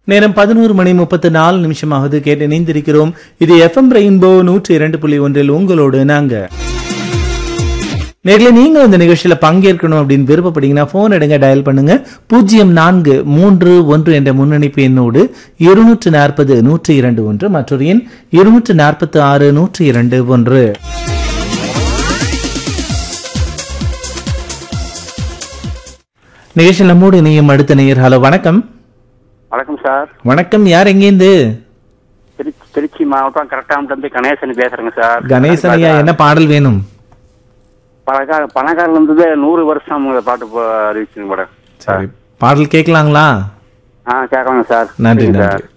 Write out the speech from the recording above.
நேரம் பதினோரு மணி முப்பத்து நாலு நிமிஷமாவது கேட்டு இணைந்திருக்கிறோம் இது எஃப்எம் ரெயின்போ நூற்றி இரண்டு புள்ளி ஒன்றில் உங்களோடு நாங்க நேரில் நீங்க இந்த நிகழ்ச்சியில பங்கேற்கணும் அப்படின்னு விருப்பப்பட்டீங்கன்னா போன் எடுங்க டயல் பண்ணுங்க பூஜ்ஜியம் நான்கு மூன்று ஒன்று என்ற முன்னணிப்பு எண்ணோடு இருநூற்று நாற்பது நூற்றி இரண்டு ஒன்று மற்றொரு எண் இருநூற்று நாற்பத்தி ஆறு நூற்றி இரண்டு ஒன்று நிகழ்ச்சி நம்மோடு இணையும் அடுத்த நேயர் ஹலோ வணக்கம் வணக்கம் சார் வணக்கம் யார் எங்கேருந்து திருச்சி திருச்சி மாவட்டம் கரெக்டாமட்டு கணேசன் பேசுறேங்க சார் கணேசன் ஐயா என்ன பாடல் வேணும் பணக்கார பணக்காரர் இருந்தது நூறு வருஷம் இந்த பாட்டு இப்போ அறிவிச்சுங்க மேடம் சரி பாடல் கேட்கலாங்களா ஆ கேட்கலாங்க சார் நன்றி சரிங்க நன்றி சார்